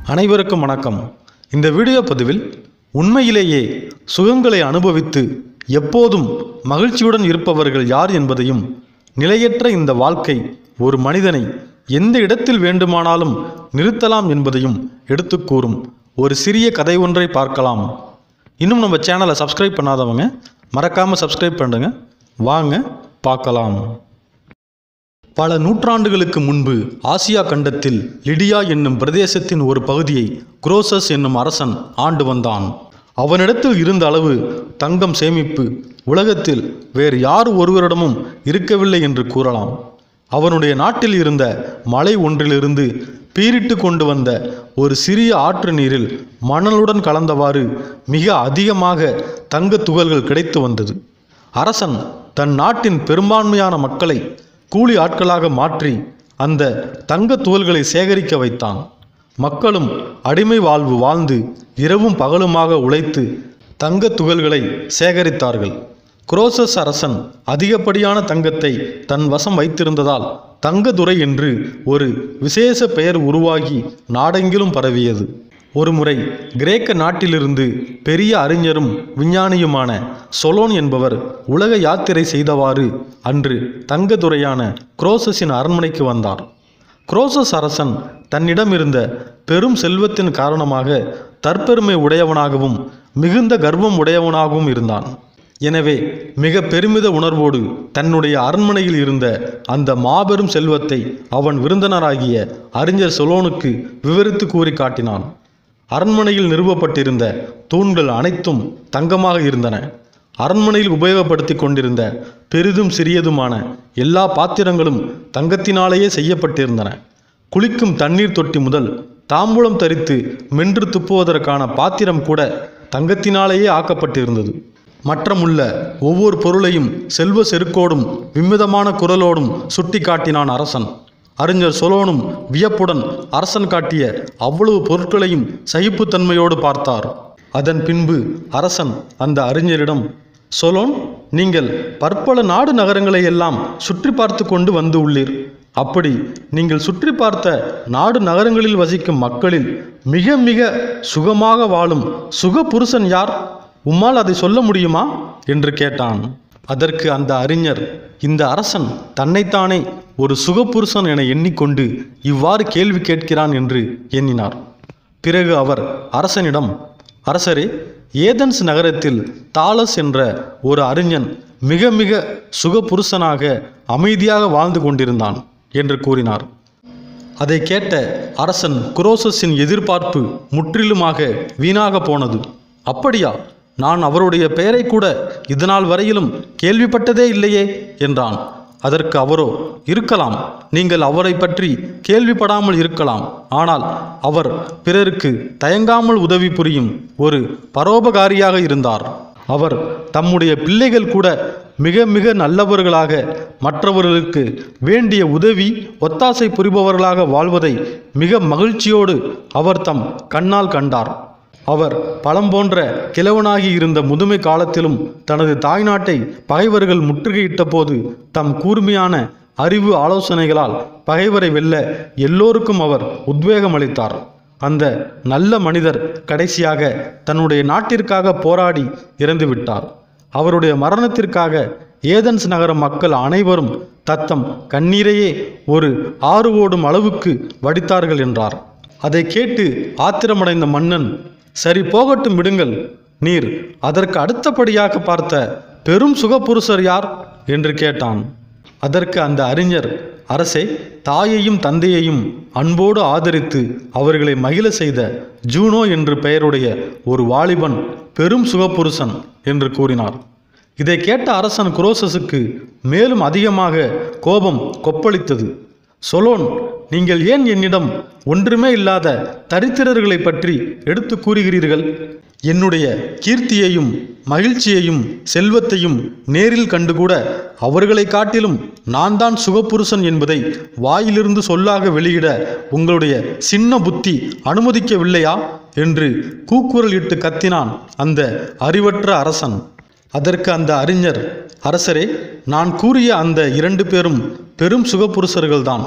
அனைவருக்கும் வணக்கம் இந்த வீடியோ பதிவில் உண்மையிலேயே சுகங்களை அனுபவித்து எப்போதும் மகிழ்ச்சியுடன் இருப்பவர்கள் யார் என்பதையும் நிலையற்ற இந்த வாழ்க்கை ஒரு மனிதனை எந்த இடத்தில் வேண்டுமானாலும் நிறுத்தலாம் என்பதையும் எடுத்துக் கூறும் ஒரு சிறிய கதை ஒன்றை பார்க்கலாம் இன்னும் நம்ம சேனலை சப்ஸ்கிரைப் பண்ணாதவங்க மறக்காமல் சப்ஸ்கிரைப் பண்ணுங்க வாங்க பார்க்கலாம் பல நூற்றாண்டுகளுக்கு முன்பு ஆசியா கண்டத்தில் லிடியா என்னும் பிரதேசத்தின் ஒரு பகுதியை குரோசஸ் என்னும் அரசன் ஆண்டு வந்தான் அவனிடத்தில் இருந்த அளவு தங்கம் சேமிப்பு உலகத்தில் வேறு யார் ஒருவரிடமும் இருக்கவில்லை என்று கூறலாம் அவனுடைய நாட்டில் இருந்த மலை ஒன்றிலிருந்து பீரிட்டு கொண்டு வந்த ஒரு சிறிய ஆற்று நீரில் மணலுடன் கலந்தவாறு மிக அதிகமாக தங்கத் துகள்கள் கிடைத்து வந்தது அரசன் தன் நாட்டின் பெரும்பான்மையான மக்களை கூலி ஆட்களாக மாற்றி அந்த தங்கத் துகள்களை சேகரிக்க வைத்தான் மக்களும் அடிமை வாழ்வு வாழ்ந்து இரவும் பகலுமாக உழைத்து தங்கத் துகள்களை சேகரித்தார்கள் குரோசஸ் அரசன் அதிகப்படியான தங்கத்தை தன் வசம் வைத்திருந்ததால் தங்கதுரை என்று ஒரு விசேஷ பெயர் உருவாகி நாடெங்கிலும் பரவியது ஒருமுறை கிரேக்க நாட்டிலிருந்து பெரிய அறிஞரும் விஞ்ஞானியுமான சொலோன் என்பவர் உலக யாத்திரை செய்தவாறு அன்று தங்கதுரையான குரோசஸின் அரண்மனைக்கு வந்தார் குரோசஸ் அரசன் தன்னிடம் இருந்த பெரும் செல்வத்தின் காரணமாக தற்பெருமை உடையவனாகவும் மிகுந்த கர்வம் உடையவனாகவும் இருந்தான் எனவே மிக பெருமித உணர்வோடு தன்னுடைய அரண்மனையில் இருந்த அந்த மாபெரும் செல்வத்தை அவன் விருந்தினராகிய அறிஞர் சொலோனுக்கு விவரித்து கூறி காட்டினான் அரண்மனையில் நிறுவப்பட்டிருந்த தூண்கள் அனைத்தும் தங்கமாக இருந்தன அரண்மனையில் உபயோகப்படுத்தி கொண்டிருந்த பெரிதும் சிறியதுமான எல்லா பாத்திரங்களும் தங்கத்தினாலேயே செய்யப்பட்டிருந்தன குளிக்கும் தண்ணீர் தொட்டி முதல் தாம்பூலம் தரித்து மென்று துப்புவதற்கான பாத்திரம் கூட தங்கத்தினாலேயே ஆக்கப்பட்டிருந்தது மற்றமுள்ள ஒவ்வொரு பொருளையும் செல்வ செருக்கோடும் விம்மிதமான குரலோடும் சுட்டி காட்டினான் அரசன் அறிஞர் சொலோனும் வியப்புடன் அரசன் காட்டிய அவ்வளவு பொருட்களையும் சகிப்புத்தன்மையோடு பார்த்தார் அதன் பின்பு அரசன் அந்த அறிஞரிடம் சொலோன் நீங்கள் பற்பல நாடு நகரங்களை எல்லாம் சுற்றி பார்த்து கொண்டு வந்து உள்ளீர் அப்படி நீங்கள் சுற்றி பார்த்த நாடு நகரங்களில் வசிக்கும் மக்களில் மிக மிக சுகமாக வாழும் சுக புருஷன் யார் உம்மால் அதை சொல்ல முடியுமா என்று கேட்டான் அதற்கு அந்த அறிஞர் இந்த அரசன் தன்னைத்தானே ஒரு சுகப்புருஷன் என எண்ணிக்கொண்டு இவ்வாறு கேள்வி கேட்கிறான் என்று எண்ணினார் பிறகு அவர் அரசனிடம் அரசரே ஏதென்ஸ் நகரத்தில் தாலஸ் என்ற ஒரு அறிஞன் மிக மிக சுகபுருஷனாக அமைதியாக வாழ்ந்து கொண்டிருந்தான் என்று கூறினார் அதை கேட்ட அரசன் குரோசஸின் எதிர்பார்ப்பு முற்றிலுமாக வீணாக போனது அப்படியா நான் அவருடைய பெயரை கூட இதனால் வரையிலும் கேள்விப்பட்டதே இல்லையே என்றான் அதற்கு அவரோ இருக்கலாம் நீங்கள் அவரை பற்றி கேள்விப்படாமல் இருக்கலாம் ஆனால் அவர் பிறருக்கு தயங்காமல் உதவி புரியும் ஒரு பரோபகாரியாக இருந்தார் அவர் தம்முடைய பிள்ளைகள் கூட மிக மிக நல்லவர்களாக மற்றவர்களுக்கு வேண்டிய உதவி ஒத்தாசை புரிபவர்களாக வாழ்வதை மிக மகிழ்ச்சியோடு அவர் தம் கண்ணால் கண்டார் அவர் பழம் போன்ற கிழவனாகி இருந்த முதுமை காலத்திலும் தனது தாய்நாட்டை பகைவர்கள் முற்றுகையிட்ட போது தம் கூர்மையான அறிவு ஆலோசனைகளால் பகைவரை வெல்ல எல்லோருக்கும் அவர் உத்வேகம் அளித்தார் அந்த நல்ல மனிதர் கடைசியாக தன்னுடைய நாட்டிற்காக போராடி இறந்துவிட்டார் அவருடைய மரணத்திற்காக ஏதென்ஸ் நகர மக்கள் அனைவரும் தத்தம் கண்ணீரையே ஒரு ஆறு ஓடும் அளவுக்கு வடித்தார்கள் என்றார் அதை கேட்டு ஆத்திரமடைந்த மன்னன் சரி போகட்டும் விடுங்கள் நீர் அதற்கு அடுத்தபடியாக பார்த்த பெரும் சுகபுருஷர் யார் என்று கேட்டான் அதற்கு அந்த அறிஞர் அரசே தாயையும் தந்தையையும் அன்போடு ஆதரித்து அவர்களை மகிழ செய்த ஜூனோ என்று பெயருடைய ஒரு வாலிபன் பெரும் சுகபுருஷன் என்று கூறினார் இதை கேட்ட அரசன் குரோசஸுக்கு மேலும் அதிகமாக கோபம் கொப்பளித்தது சொலோன் நீங்கள் ஏன் என்னிடம் ஒன்றுமே இல்லாத தரித்திரர்களை பற்றி எடுத்து கூறுகிறீர்கள் என்னுடைய கீர்த்தியையும் மகிழ்ச்சியையும் செல்வத்தையும் நேரில் கண்டுகூட அவர்களை காட்டிலும் நான் தான் சுகப்புருஷன் என்பதை வாயிலிருந்து சொல்லாக வெளியிட உங்களுடைய சின்ன புத்தி அனுமதிக்கவில்லையா என்று கூக்குரல் இட்டு கத்தினான் அந்த அறிவற்ற அரசன் அதற்கு அந்த அறிஞர் அரசரே நான் கூறிய அந்த இரண்டு பேரும் பெரும் சுகப்புருஷர்கள்தான்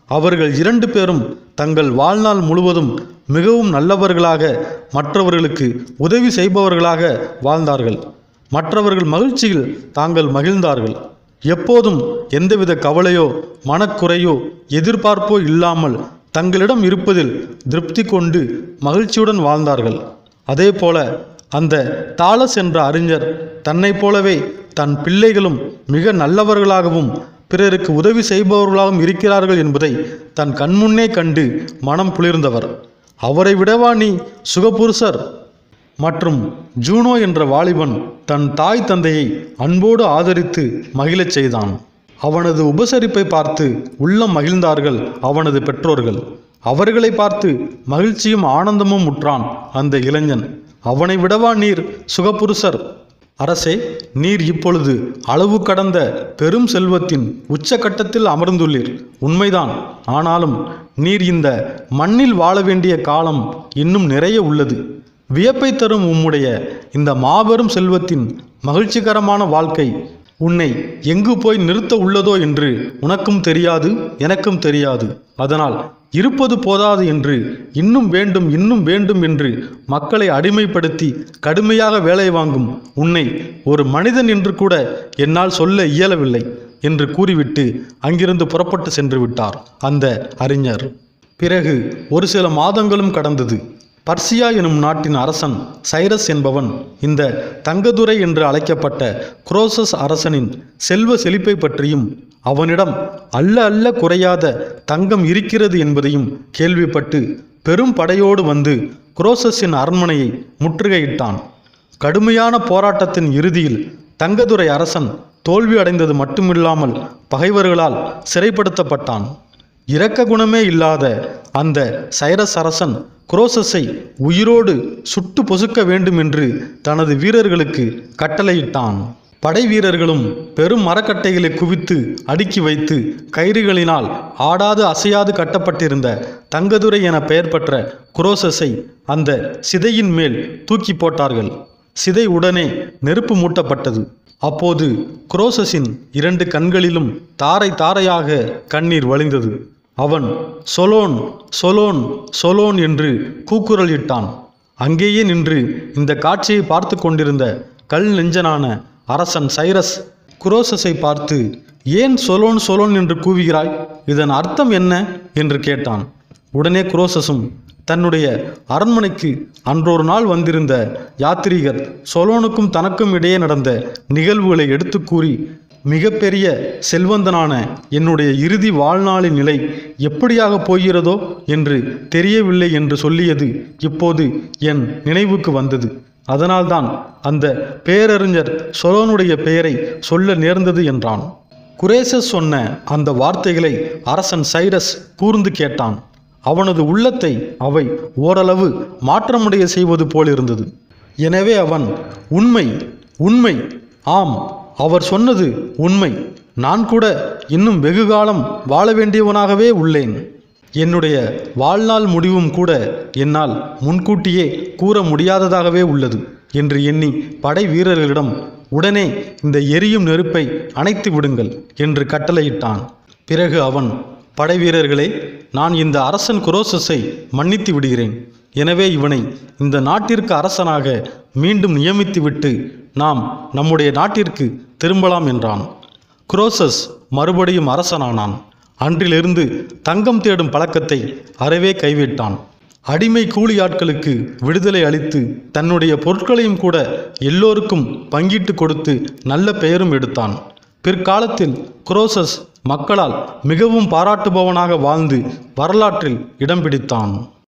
அவர்கள் இரண்டு பேரும் தங்கள் வாழ்நாள் முழுவதும் மிகவும் நல்லவர்களாக மற்றவர்களுக்கு உதவி செய்பவர்களாக வாழ்ந்தார்கள் மற்றவர்கள் மகிழ்ச்சியில் தாங்கள் மகிழ்ந்தார்கள் எப்போதும் எந்தவித கவலையோ மனக்குறையோ எதிர்பார்ப்போ இல்லாமல் தங்களிடம் இருப்பதில் திருப்தி கொண்டு மகிழ்ச்சியுடன் வாழ்ந்தார்கள் அதேபோல அந்த தாளஸ் என்ற அறிஞர் தன்னைப் போலவே தன் பிள்ளைகளும் மிக நல்லவர்களாகவும் பிறருக்கு உதவி செய்பவர்களாகவும் இருக்கிறார்கள் என்பதை தன் கண்முன்னே கண்டு மனம் குளிர்ந்தவர் அவரை விடவா நீ சுகபுருஷர் மற்றும் ஜூனோ என்ற வாலிபன் தன் தாய் தந்தையை அன்போடு ஆதரித்து மகிழச் செய்தான் அவனது உபசரிப்பை பார்த்து உள்ளம் மகிழ்ந்தார்கள் அவனது பெற்றோர்கள் அவர்களை பார்த்து மகிழ்ச்சியும் ஆனந்தமும் உற்றான் அந்த இளைஞன் அவனை விடவா நீர் சுகபுருஷர் அரசே நீர் இப்பொழுது அளவு கடந்த பெரும் செல்வத்தின் உச்சகட்டத்தில் அமர்ந்துள்ளீர் உண்மைதான் ஆனாலும் நீர் இந்த மண்ணில் வாழ வேண்டிய காலம் இன்னும் நிறைய உள்ளது வியப்பை தரும் உம்முடைய இந்த மாபெரும் செல்வத்தின் மகிழ்ச்சிகரமான வாழ்க்கை உன்னை எங்கு போய் நிறுத்த உள்ளதோ என்று உனக்கும் தெரியாது எனக்கும் தெரியாது அதனால் இருப்பது போதாது என்று இன்னும் வேண்டும் இன்னும் வேண்டும் என்று மக்களை அடிமைப்படுத்தி கடுமையாக வேலை வாங்கும் உன்னை ஒரு மனிதன் என்று கூட என்னால் சொல்ல இயலவில்லை என்று கூறிவிட்டு அங்கிருந்து புறப்பட்டு சென்று விட்டார் அந்த அறிஞர் பிறகு ஒரு சில மாதங்களும் கடந்தது பர்சியா எனும் நாட்டின் அரசன் சைரஸ் என்பவன் இந்த தங்கதுரை என்று அழைக்கப்பட்ட குரோசஸ் அரசனின் செல்வ செழிப்பை பற்றியும் அவனிடம் அல்ல அல்ல குறையாத தங்கம் இருக்கிறது என்பதையும் கேள்விப்பட்டு பெரும் படையோடு வந்து குரோசஸின் அரண்மனையை முற்றுகையிட்டான் கடுமையான போராட்டத்தின் இறுதியில் தங்கதுரை அரசன் தோல்வி அடைந்தது மட்டுமில்லாமல் பகைவர்களால் சிறைப்படுத்தப்பட்டான் இரக்க குணமே இல்லாத அந்த சைரஸ் அரசன் குரோசஸை உயிரோடு சுட்டு பொசுக்க வேண்டும் என்று தனது வீரர்களுக்கு கட்டளையிட்டான் படை வீரர்களும் பெரும் மரக்கட்டைகளை குவித்து அடுக்கி வைத்து கயிறுகளினால் ஆடாது அசையாது கட்டப்பட்டிருந்த தங்கதுரை என பெயர் பெற்ற குரோசஸை அந்த சிதையின் மேல் தூக்கி போட்டார்கள் சிதை உடனே நெருப்பு மூட்டப்பட்டது அப்போது குரோசஸின் இரண்டு கண்களிலும் தாரை தாரையாக கண்ணீர் வழிந்தது அவன் சொலோன் சொலோன் சொலோன் என்று கூக்குரல் இட்டான் அங்கேயே நின்று இந்த காட்சியை பார்த்து கொண்டிருந்த கல் நெஞ்சனான அரசன் சைரஸ் குரோசஸை பார்த்து ஏன் சொலோன் சொலோன் என்று கூவுகிறாய் இதன் அர்த்தம் என்ன என்று கேட்டான் உடனே குரோசஸும் தன்னுடைய அரண்மனைக்கு அன்றொரு நாள் வந்திருந்த யாத்ரீகர் சொலோனுக்கும் தனக்கும் இடையே நடந்த நிகழ்வுகளை எடுத்து கூறி மிகப்பெரிய செல்வந்தனான என்னுடைய இறுதி வாழ்நாளின் நிலை எப்படியாக போகிறதோ என்று தெரியவில்லை என்று சொல்லியது இப்போது என் நினைவுக்கு வந்தது அதனால்தான் அந்த பேரறிஞர் சொலோனுடைய பெயரை சொல்ல நேர்ந்தது என்றான் குரேசஸ் சொன்ன அந்த வார்த்தைகளை அரசன் சைரஸ் கூர்ந்து கேட்டான் அவனது உள்ளத்தை அவை ஓரளவு மாற்றமுடைய செய்வது போலிருந்தது எனவே அவன் உண்மை உண்மை ஆம் அவர் சொன்னது உண்மை நான் கூட இன்னும் வெகு காலம் வாழ வேண்டியவனாகவே உள்ளேன் என்னுடைய வாழ்நாள் முடிவும் கூட என்னால் முன்கூட்டியே கூற முடியாததாகவே உள்ளது என்று எண்ணி படை வீரர்களிடம் உடனே இந்த எரியும் நெருப்பை அணைத்து விடுங்கள் என்று கட்டளையிட்டான் பிறகு அவன் படை வீரர்களே நான் இந்த அரசன் குரோசஸை மன்னித்து விடுகிறேன் எனவே இவனை இந்த நாட்டிற்கு அரசனாக மீண்டும் நியமித்துவிட்டு நாம் நம்முடைய நாட்டிற்கு திரும்பலாம் என்றான் குரோசஸ் மறுபடியும் அரசனானான் அன்றிலிருந்து தங்கம் தேடும் பழக்கத்தை அறவே கைவிட்டான் அடிமை கூலி ஆட்களுக்கு விடுதலை அளித்து தன்னுடைய பொருட்களையும் கூட எல்லோருக்கும் பங்கிட்டு கொடுத்து நல்ல பெயரும் எடுத்தான் பிற்காலத்தில் குரோசஸ் மக்களால் மிகவும் பாராட்டுபவனாக வாழ்ந்து வரலாற்றில் இடம் பிடித்தான்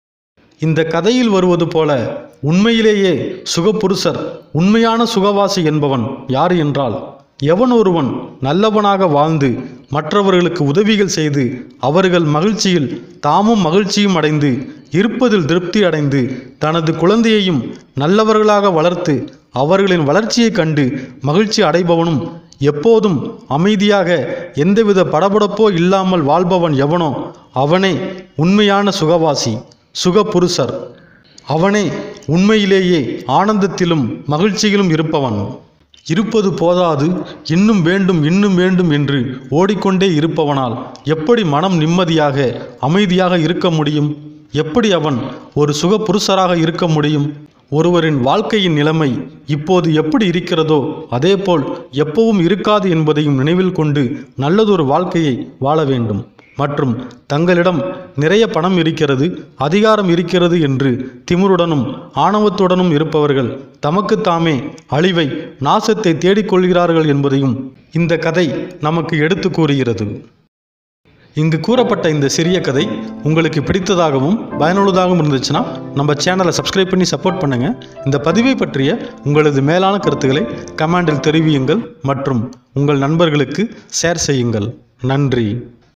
இந்த கதையில் வருவது போல உண்மையிலேயே சுகபுருஷர் உண்மையான சுகவாசி என்பவன் யார் என்றால் எவன் ஒருவன் நல்லவனாக வாழ்ந்து மற்றவர்களுக்கு உதவிகள் செய்து அவர்கள் மகிழ்ச்சியில் தாமும் மகிழ்ச்சியும் அடைந்து இருப்பதில் திருப்தி அடைந்து தனது குழந்தையையும் நல்லவர்களாக வளர்த்து அவர்களின் வளர்ச்சியைக் கண்டு மகிழ்ச்சி அடைபவனும் எப்போதும் அமைதியாக எந்தவித படபடப்போ இல்லாமல் வாழ்பவன் எவனோ அவனே உண்மையான சுகவாசி சுகபுருஷர் அவனே உண்மையிலேயே ஆனந்தத்திலும் மகிழ்ச்சியிலும் இருப்பவன் இருப்பது போதாது இன்னும் வேண்டும் இன்னும் வேண்டும் என்று ஓடிக்கொண்டே இருப்பவனால் எப்படி மனம் நிம்மதியாக அமைதியாக இருக்க முடியும் எப்படி அவன் ஒரு சுக புருஷராக இருக்க முடியும் ஒருவரின் வாழ்க்கையின் நிலைமை இப்போது எப்படி இருக்கிறதோ அதேபோல் எப்பவும் இருக்காது என்பதையும் நினைவில் கொண்டு நல்லதொரு வாழ்க்கையை வாழ வேண்டும் மற்றும் தங்களிடம் நிறைய பணம் இருக்கிறது அதிகாரம் இருக்கிறது என்று திமிருடனும் ஆணவத்துடனும் இருப்பவர்கள் தமக்குத்தாமே அழிவை நாசத்தை தேடிக்கொள்கிறார்கள் என்பதையும் இந்த கதை நமக்கு எடுத்து கூறுகிறது இங்கு கூறப்பட்ட இந்த சிறிய கதை உங்களுக்கு பிடித்ததாகவும் பயனுள்ளதாகவும் இருந்துச்சுன்னா நம்ம சேனலை சப்ஸ்கிரைப் பண்ணி சப்போர்ட் பண்ணுங்கள் இந்த பதிவை பற்றிய உங்களது மேலான கருத்துக்களை கமெண்டில் தெரிவியுங்கள் மற்றும் உங்கள் நண்பர்களுக்கு ஷேர் செய்யுங்கள் நன்றி